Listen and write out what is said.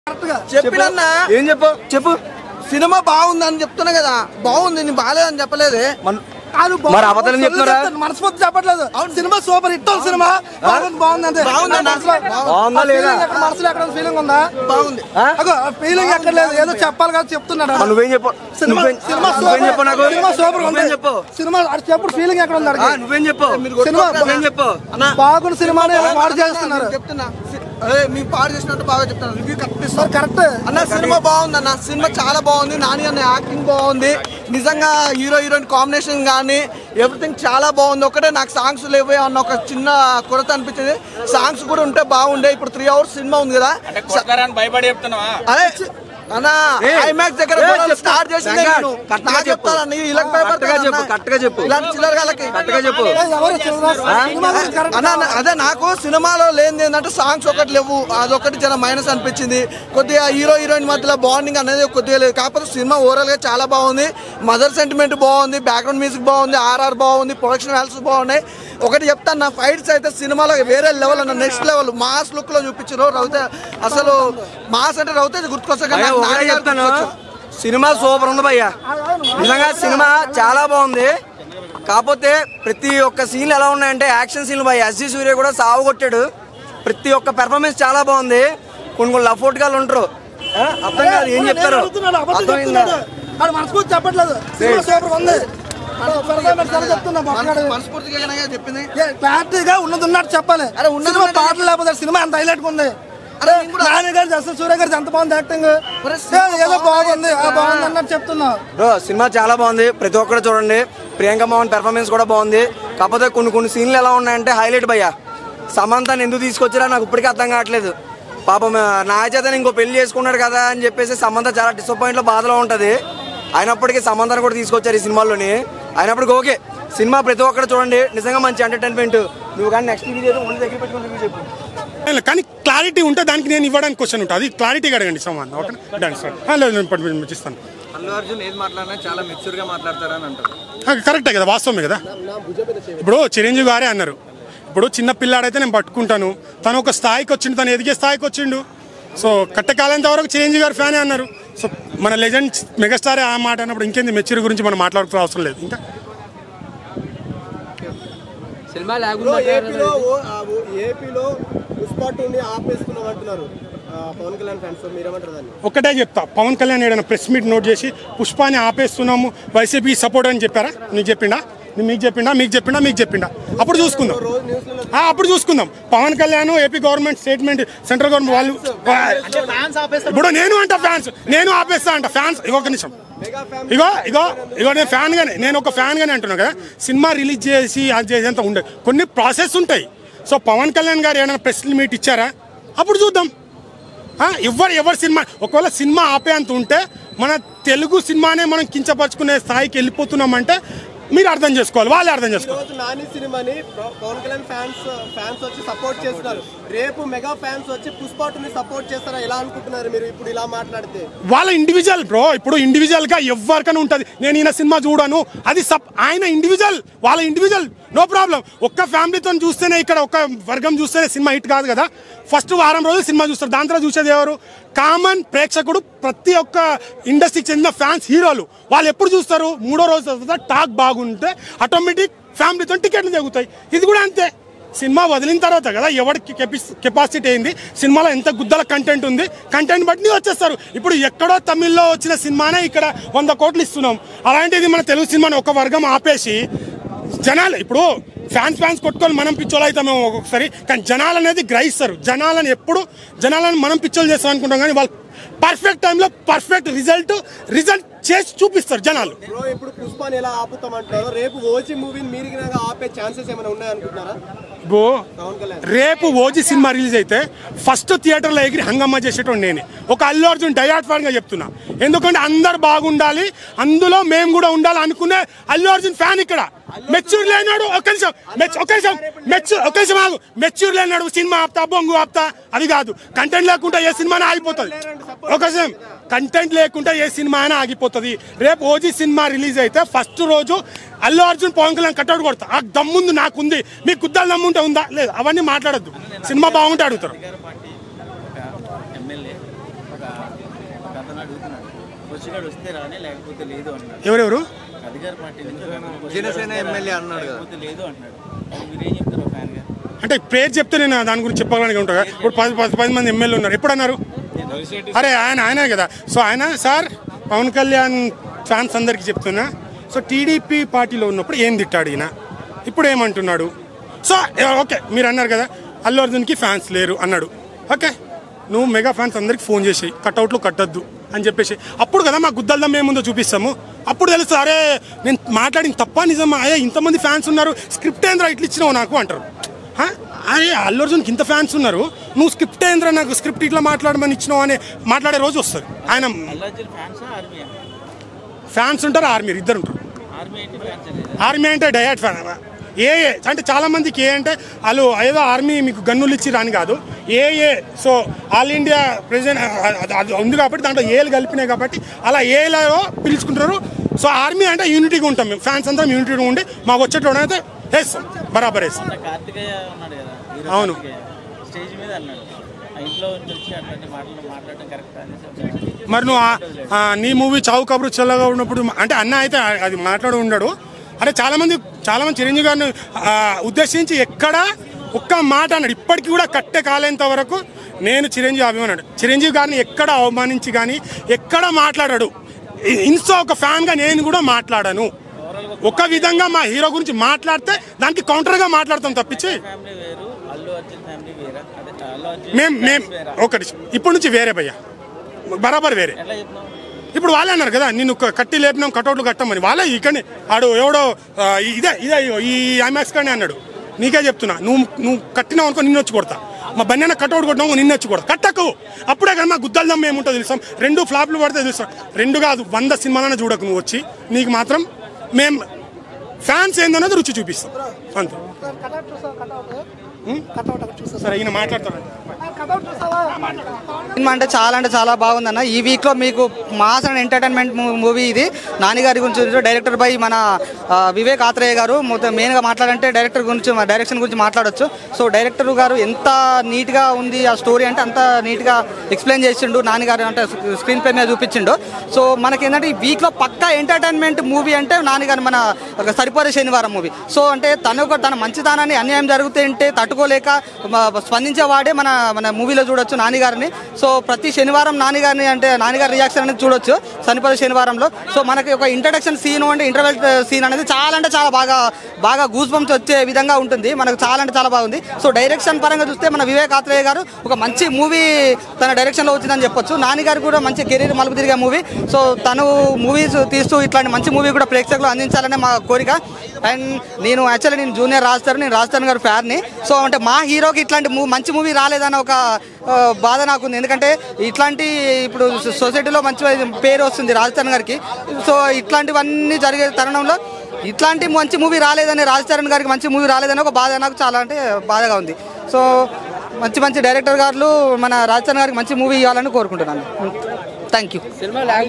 చెప్పినన్నా ఏం చెప్పు చెప్పు సినిమా బాగుందని చెప్తున్నా కదా బాగుంది నేను బాగాలేదని చెప్పలేదే మన- మరి అబద్ధాలు చెప్తున్నారా? మనస్ఫూర్తి చెప్పట్లేదు సినిమా సూపర్ హిట్ సినిమా బాగుంది బాగుంది అంతే బాగుందన్న. బాగుందా లేదా? Feeling ఎక్కడ మనసులో ఎక్కడ ఫీలింగ్ ఉందా బాగుంది ఆ? ఫీలింగ్ ఎక్కడ లేదు ఏదో చెప్పాలి కదా చెప్తున్నాడు మరి నువ్వేం చెప్పు సినిమా నువ్వేం సినిమా నువ్వేం చెప్పు నాకు సినిమా సూపర్ ఉంది నువ్వేం చెప్పు సినిమా అటు చెప్పుడు ఫీలింగ్ ఎక్కడ ఉంది ఆ, అడిగి నువ్వేం చెప్పు సినిమా నువ్వేం చెప్పు అన్నా బాగున్న సినిమాని వాడు చేస్తున్నారు నేను చెప్తున్నా సి- అదే మీ పాడు చేసినట్టు బాగా చెప్తాను రివ్యూ కరెక్ట్ ఇస్తాను సార్ కరెక్ట్ అన్న సినిమా బాగుంది అన్న సినిమా చాలా బాగుంది నాని అన్న యాక్టింగ్ బాగుంది నిజంగా హీరో హీరోయిన్ కాంబినేషన్ కానీ ఎవ్రీథింగ్ చాలా బాగుంది ఒకటే నాకు సాంగ్స్ లేవే అన్న ఒక చిన్న కొరత అనిపించింది సాంగ్స్ కూడా ఉంటే బాగుండే ఇప్పుడు త్రీ అవర్స్ సినిమా ఉంది కదా అంటే కొడతారని భయపడి చెప్తున్నావా అదే అన్న ఏ, ఐమాక్స్ దగ్గర ఏ, పోరాటం చెప్తా. స్టార్ట్ చేసిందే సంగా, నేను. కరెక్ట్గా నాకు చెప్పు. చెప్తానన్న, వీళ్ళకి కరెక్ట్గా భయపడతాను చెప్పు, అన్న. కరెక్ట్గా చెప్పు. ఇలాంటి చిల్లర గాళ్ళకి. కరెక్ట్గా చెప్పు ఎవరు సినిమా సినిమా గురించి కరెక్ట్ అన్న అన్న, అదే నాకు సినిమాలో లేనిది ఏంటంటే సాంగ్స్ ఒకటి లేవు అదొకటి చాలా మైనస్ అనిపించింది కొద్దిగా హీరో హీరోయిన్ మధ్యలో బాండింగ్ అనేది కొద్దిగా లేదు కాకపోతే సినిమా ఓవరాల్ గా చాలా బాగుంది మదర్ సెంటిమెంట్ బాగుంది బ్యాక్గ్రౌండ్ మ్యూజిక్ బాగుంది ఆర్ఆర్ బాగుంది ప్రొడక్షన్ వాల్యూస్ బాగున్నాయి ఒకటి చెప్తాను నా ఫైట్స్ అయితే సినిమాలో వేరే లెవెల్ అన్న నెక్స్ట్ లెవెల్ మాస్ లుక్ లో చూపించారు రవితే అసలు మాస్ అంటే రవితే గుర్తుకొస్తా భయ్యా, ఒకటే చెప్తాను సినిమా సూపర్ ఉంది భయ్యా నిజంగా సినిమా చాలా బాగుంది కాకపోతే ప్రతి ఒక్క సీన్లు ఎలా ఉన్నాయంటే యాక్షన్ సీన్లు భయ్య ఎస్జి సూర్య కూడా సాగు కొట్టాడు ప్రతి ఒక్క పెర్ఫార్మెన్స్ చాలా బాగుంది కొన్ని కొన్ని లఫోట్ గాలు ఉంటారు ఆ, అర్థం కాదు ఏం చెప్తారు అర్థమైందా అది మనస్ఫూర్తి చెప్పట్లేదు సినిమా సూపర్ ఉంది పెర్ఫార్మెన్స్ ఎలా చెప్తున్నా మాట్లాడు మనస్ఫూర్తిగా కనుక చెప్పింది క్లారిటీగా ఉన్నది ఉన్నట్టు చెప్పాలి అరే, ఉన్నది సినిమా ఉన్నట్టు పాటలు లేకపోతే సినిమా ఎంత హైలైట్ ఉంది అరే నేను కూడా నాని గారు చేస్తారు సూర్య గారు ఎంత బాగుంది యాక్టింగ్ మరి సినిమా ఏదో బాగుంది ఆ బాగుంది. బాగుంది అన్నట్టు చెప్తున్నా బ్రో సినిమా చాలా బాగుంది ప్రతి ఒక్కరు చూడండి ప్రియాంక మోహన్ పెర్ఫార్మెన్స్ కూడా బాగుంది కాకపోతే కొన్ని కొన్ని సీన్లు ఎలా ఉన్నాయంటే హైలైట్ భయ్యా సమంతాన్ని ఎందుకు తీసుకొచ్చారో నాకు ఇప్పటికీ అర్థం కావట్లేదు పాపం నా చేత ఇంకో పెళ్లి చేసుకున్నాడు కదా అని చెప్పేసి సమంత చాలా డిసప్పాయింట్ లో బాధలో ఉంటది అయినప్పటికీ సమంతాన్ని కూడా తీసుకొచ్చారు ఈ సినిమాలోని అయినప్పటికీ ఓకే సినిమా ప్రతి ఒక్కరు చూడండి నిజంగా మంచి ఎంటర్టైన్మెంట్ నువ్వు కానీ నెక్స్ట్ వీడియో ఓన్లీ దగ్గర పెట్టుకుని review చెప్పు లేదు, కానీ క్లారిటీ ఉంటే దానికి నేను ఇవ్వడానికి క్వశ్చన్ ఉంటుంది అది క్లారిటీగా అడగండి సమాన్ ఓకే డన్ సార్ ఆ, లేదు నేను పట్టు- పట్టు- ఇస్తాను అల్లు అర్జున్ ఏది మాట్లాడినా చాలా మెచ్యూర్ గా మాట్లాడతారని అంటారు ఆ, కరెక్టే కదా వాస్తవమే కదా ఇప్పుడు చిరంజీవి గారే అన్నారు ఇప్పుడు చిన్న పిల్లాడైతే నేను పట్టుకుంటాను తను ఒక స్థాయికి వచ్చిండు తను ఎదిగే స్థాయికి వచ్చిండు సో కట్టకాలంత వరకు చిరంజీవి గారు ఫ్యానే అన్నారు సో మన లెజెండ్ మెగాస్టారే ఆ మాట అన్నప్పుడు ఇంకేంది మెచ్యూర్ గురించి మనం మాట్లాడుతూ అవసరం లేదు ఇంకా సినిమా బ్రో ఏపీలో ఓ- ఆ ఓ- ఏపీలో పుష్ప టూని ఆపేస్తున్నాం అంటున్నారు ఆ, పవన్ కళ్యాణ్ ఫ్యాన్స్ మీరేమంటారు దాన్ని ఒక్కటే చెప్తా పవన్ కళ్యాణ్ ఏదైనా ప్రెస్ మీట్ నోట్ చేసి పుష్పాన్ని ఆపేస్తున్నాము వైసీపీ సపోర్ట్ అని చెప్పారా నీకు చెప్పిండా నీ- మీకు చెప్పిండా మీకు చెప్పిండా మీకు చెప్పిండా అప్పుడు చూసుకుందాం ఆ, అప్పుడు చూసుకుందాం Pawan Kalyan AP government statement central government వాళ్ళు ఇప్పుడు నేను అంట ఫ్యాన్స్ నేను ఆపేస్తా అంట ఫ్యాన్స్ ఒక నిమిషం ఇగో ఇగో ఇగో నేను ఫ్యాన్ గానే నేను ఒక ఫ్యాన్ గానే అంటున్నా కదా సినిమా రిలీజ్ చేసి అది చేసేంత ఉండదు కొన్ని ప్రాసెస్ ఉంటాయి సో పవన్ కళ్యాణ్ గారు ఏమైనా ప్రెస్ మీట్ ఇచ్చారా అప్పుడు చూద్దాం ఆ, ఎవరు ఎవరు సినిమా ఒకవేళ సినిమా ఆపే అంత ఉంటే మన తెలుగు సినిమానే మనం కించపరుచుకునే స్థాయికి వెళ్ళిపోతున్నామంటే మీరు అర్థం చేసుకోవాలి వాళ్ళే అర్థం ఈ చేసుకోవాలి రోజు నాని సినిమాని ప్ర- పవన్ కళ్యాణ్ ఫ్యాన్స్ ఫ్యాన్స్ వచ్చి సపోర్ట్ చేస్తున్నారు రేపు మెగా ఫ్యాన్స్ వచ్చి పుష్ప టూని సపోర్ట్ చేస్తారా ఎలా అనుకుంటున్నారు మీరు ఇప్పుడు ఇలా మాట్లాడితే వాళ్ళ ఇండివిజువల్ బ్రో ఇప్పుడు ఇండివిజువల్ గా ఎవరికైనా ఉంటది నేను ఈయన సినిమా చూడను అది సప్ ఆయన ఇండివిజువల్ వాళ్ళ ఇండివిజువల్ నో ప్రాబ్లం ఒక్క ఫ్యామిలీతో చూస్తేనే ఇక్కడ ఒక్క వర్గం చూస్తేనే సినిమా హిట్ కాదు కదా ఫస్ట్ వారం రోజులు సినిమా చూస్తారు దాని తర్వాత చూసేది ఎవరు కామన్ ప్రేక్షకుడు ప్రతి ఒక్క ఇండస్ట్రీకి చెందిన ఫ్యాన్స్ హీరోలు వాళ్ళు ఎప్పుడు చూస్తారు మూడో రోజు తర్వాత టాక్ బాగుంటే ఆటోమేటిక్ ఫ్యామిలీతో టికెట్లు జరుగుతాయి ఇది కూడా అంతే సినిమా వదిలిన తర్వాత కదా ఎవరికి కెపాసిటీ అయింది సినిమాలో ఎంత గుద్దల కంటెంట్ ఉంది కంటెంట్ బట్టి వచ్చేస్తారు ఇప్పుడు ఎక్కడో తమిళ్లో వచ్చిన సినిమానే ఇక్కడ వంద కోట్లు ఇస్తున్నాం అలాంటిది మన తెలుగు సినిమాని ఒక వర్గం ఆపేసి జనాలు ఇప్పుడు ఫ్యాన్స్ ఫ్యాన్స్ కొట్టుకొని మనం పిచ్చోలు అవుతామేమో ఒక్కొక్కసారి కానీ జనాలు అనేది గ్రహిస్తారు జనాలను ఎప్పుడు జనాలను మనం పిచ్చోలు చేస్తాం అనుకుంటాం కానీ వాళ్ళు పర్ఫెక్ట్ టైంలో పర్ఫెక్ట్ రిజల్ట్ రిజల్ట్ చేసి చూపిస్తారు జనాలు బ్రో ఇప్పుడు పుష్పని ఎలా ఆపుతామంటున్నారు రేపు ఓజీ మూవీని మీరు గినక ఆపే ఛాన్సెస్ ఏమైనా ఉన్నాయనుకుంటున్నారా బో పవన్ కళ్యాణ్ రేపు ఓజీ సినిమా రిలీజ్ అయితే ఫస్ట్ థియేటర్లో ఎగిరి హంగమ్మ చేసేటోడు నేనే ఒక అల్లు అర్జున్ డయాట్ ఫ్యాన్ గా చెప్తున్నా ఎందుకంటే అందరు బాగుండాలి అందులో మేము కూడా ఉండాలి అనుకునే అల్లు అర్జున్ ఫ్యాన్ ఇక్కడ మెచ్యూర్ లేనాడు ఒక్క నిమిషం మెచ్- ఒక్క నిమిషం మెచ్యూర్ ఒక్క నిమిషం ఆగు మెచ్యూర్ లేనాడు సినిమా ఆపుతా బొంగు ఆపుతా అది కాదు కంటెంట్ లేకుండా ఏ సినిమానే ఆగిపోతుంది ఒక నిమిషం కంటెంట్ లేకుండా ఏ సినిమా అయినా ఆగిపోతుంది రేపు ఓజీ సినిమా రిలీజ్ అయితే ఫస్ట్ రోజు అల్లు అర్జున్ పవన్ కళ్యాణ్ కట్అవుట్ కొడతా ఆ దమ్ముంది నాకుంది మీకు గుద్దాలు దమ్ముంటే ఉందా లేదు అవన్నీ మాట్లాడద్దు సినిమా బాగుంటే అడుగుతారు అని అడుగుతున్నాడు వచ్చిగాడు వస్తే రాని లేకపోతే లేదు అన్నాడు ఎవరెవరు అధికార పార్టీ నుంచి ఒక అతను వచ్చి జనసేన వస్తే ఎమ్మెల్యే రాని, అన్నాడు కదా. లేకపోతే లేదు అంటున్నాడు మరి మీరేం చెప్తారు ఫ్యాన్ గా అంటే పేరు చెప్తే నేను దాని గురించి చెప్పాలని ఉంటా ఇప్పుడు పది పది పది మంది ఎమ్మెల్యే ఉన్నారు ఎప్పుడు అన్నారు అరే ఆయన ఆయనే కదా సో ఆయన సార్ పవన్ కళ్యాణ్ ఫ్యాన్స్ అందరికీ చెప్తున్నా సో టీడీపీ పార్టీలో ఉన్నప్పుడు ఏం తిట్టాడు ఈయన ఇప్పుడు ఏమంటున్నాడు సో ఏ- ఓకే మీరు అన్నారు కదా అల్లు అర్జున్కి ఫ్యాన్స్ లేరు అన్నాడు ఓకే నువ్వు మెగా ఫ్యాన్స్ అందరికి ఫోన్ చేసి కట్అవుట్లు కట్టద్దు అని చెప్పేసి అప్పుడు కదా మా గుద్దల్దం ఏముందో చూపిస్తాము అప్పుడు తెలుసు అరే నేను మాట్లాడిన తప్ప నిజమా అయ్యా ఇంతమంది ఫ్యాన్స్ ఉన్నారు స్క్రిప్ట్ ఏంద్రా ఇట్లా ఇచ్చినావు నాకు అంటారు హా? అరే అల్లు అర్జున్కి ఇంత ఫ్యాన్స్ ఉన్నారు నువ్వు స్క్రిప్ట్ ఏంద్రా నాకు స్క్రిప్ట్ ఇట్లా మాట్లాడమని ఇచ్చినావు అని మాట్లాడే రోజు వస్తుంది ఆయన అల్లార్జున్ ఫ్యాన్స్ ఆర్మీ ఫ్యాన్స్ ఉంటారు ఆర్మీ ఇద్దరు ఉంటారు ఆర్మీ ఏంటి ఫ్యాన్స్ అనేది ఆర్మీ అంటే డయాట్ ఫ్యాన్ ఏ ఏ అంటే చాలా మందికి ఏ అంటే వాళ్ళు ఏదో ఆర్మీ మీకు గన్నులు ఇచ్చి రాని కాదు ఏ ఏ సో ఆల్ ఇండియా ప్రెసిడెంట్ అది- అది ఉంది కాబట్టి దాంట్లో ఏలు కలిపినాయి కాబట్టి అలా ఏలో పిలుచుకుంటారు సో ఆర్మీ అంటే యూనిటీగా ఉంటాం మేము ఫ్యాన్స్ అందరం యూనిటీగా ఉండి మాకు వచ్చేటోడు అయితే వేస్తాం బరాబర్ వేస్తాం మొన్న కార్తికేయ ఉన్నాడు కదా హీరో అవును. కార్తికేయ. స్టేజ్ మీద అన్నాడు ఆ ఇంట్లో నుంచి వచ్చి అట్లాంటి మాటలు మాట్లాడడం కరెక్ట్ అనేసి వచ్చాడు. మరి నువ్వు ఆ- ఆ నీ మూవీ చావు కబురు చల్లగా ఉన్నప్పుడు అంటే అన్న అయితే అది మాట్లాడి ఉన్నాడు అంటే చాలా మంది చాలా మంది చిరంజీవి గారిని ఆ, ఉద్దేశించి ఎక్కడ ఒక్క మాట అన్నాడు ఇప్పటికీ కూడా కట్టె కాలేంత వరకు నేను చిరంజీవి అభిమానాడు చిరంజీవి గారిని ఎక్కడ అవమానించి కానీ ఎక్కడ మాట్లాడాడు ఇ- ఇన్స్టా ఒక ఫ్యాన్గా నేను కూడా మాట్లాడాను ఒక విధంగా మా హీరో గురించి మాట్లాడితే దానికి కౌంటర్గా మాట్లాడతాం తప్పించి ఫ్యామిలీ వేరు అల్లు అర్జున్ ఫ్యామిలీ వేరా అదే అల్లు అర్జున్ మేం మేం fans వేరా ఒకటి ఇప్పటి నుంచి వేరే భయ్యా బరాబర్ వేరే ఎట్లా చెప్తున్నావు ఇప్పుడు వాళ్ళే అన్నారు కదా నిన్ను క- కట్టి లేపినాం కటౌట్లు కట్టమని వాళ్ళే ఇక్కడనే ఆడు ఎవడో ఆ, ఇదే ఇదే ఈ ఐమాక్స్ కానీ అన్నాడు నీకే చెప్తున్నా నువ్వు నువ్వు కట్టినావు అనుకో నిన్ను వచ్చి కొడతా మా బన్నెన కటౌట్ కొట్టినావు నిన్ను వచ్చి కొడతా కట్టకు అప్పుడే కానీ మా గుద్దల దమ్మ ఏముంటుందో తెలుసాం రెండు ఫ్లాప్లు పడితే తెలుసాం రెండు కాదు వంద సినిమాలనే చూడకు నువ్వు వచ్చి నీకు మాత్రం మేం ఫ్యాన్స్ ఏందన్నది రుచి చూపిస్తాం అంతే కటౌట్ చూసావా కటౌట్ కటౌట్ ఒకటి చూసావా సరే ఈయన మాట్లాడతాడు కటౌట్ చూసావా సినిమా అంటే చాలా అంటే చాలా బాగుందన్న ఈ వీక్లో మీకు మాస్ అండ్ ఎంటర్టైన్మెంట్ మూవీ ఇది నానిగారి గురించి డైరెక్టర్ బై మన ఆ, వివేక్ ఆత్రేయ గారు మొత్తం మెయిన్గా మాట్లాడంటే డైరెక్టర్ గురించి మా డైరెక్షన్ గురించి మాట్లాడొచ్చు సో డైరెక్టర్ గారు ఎంత నీట్గా ఉంది ఆ స్టోరీ అంటే అంత నీట్గా ఎక్స్ప్లెయిన్ చేసిండు నాన్నగారు అంటే స్క్రీన్ పై మీద చూపించిండు సో మనకి ఏంటంటే ఈ వీక్లో పక్కా ఎంటర్టైన్మెంట్ మూవీ అంటే నాన్నగారు మన ఒక సరిపోయే శనివారం మూవీ సో అంటే తను ఒక తన మంచితనాన్ని అన్యాయం జరుగుతుంటే తట్టుకోలేక మ- స్పందించేవాడే మన మన మూవీలో చూడొచ్చు నాన్నగారిని సో ప్రతి శనివారం నాన్నగారిని అంటే నాన్నగారి రియాక్షన్ అనేది చూడొచ్చు చనిపోయే శనివారంలో సో మనకి ఒక ఇంట్రడక్షన్ సీన్ అంటే ఇంటర్వెల్ సీన్ అనేది చాలా అంటే చాలా బాగా బాగా గూస్ బంప్స్ వచ్చే విధంగా ఉంటుంది మనకు చాలా అంటే చాలా బాగుంది సో డైరెక్షన్ పరంగా చూస్తే మన వివేక్ ఆత్రేయ గారు ఒక మంచి మూవీ తన డైరెక్షన్లో వచ్చిందని చెప్పొచ్చు నాని గారు కూడా మంచి కెరీర్ మలుపు తిరిగే మూవీ సో తను మూవీస్ తీస్తూ ఇట్లాంటి మంచి మూవీ కూడా ప్రేక్షకులు అందించాలనే మా కోరిక అండ్ నేను యాక్చువల్లీ నేను జూనియర్ రాజస్థాన్ నేను రాజస్థాన్ గారు ఫ్యాన్ని సో అంటే మా హీరోకి ఇట్లాంటి మూ- మంచి మూవీ రాలేదన్న ఒక ఆ, బాధ నాకుంది ఎందుకంటే ఇట్లాంటి ఇప్పుడు సొ- సొసైటీలో మంచి పేరు వస్తుంది రాజస్థాన్ గారికి సో ఇట్లాంటివన్నీ జరిగే తరుణంలో ఇట్లాంటి మంచి మూవీ రాలేదని రాజస్థాన్ గారికి మంచి మూవీ రాలేదని ఒక బాధ నాకు చాలా అంటే బాధగా ఉంది సో మంచి మంచి డైరెక్టర్ గారు మన రాజస్థాన్ గారికి మంచి మూవీ ఇవ్వాలని కోరుకుంటున్నాను థ్యాంక్ యూ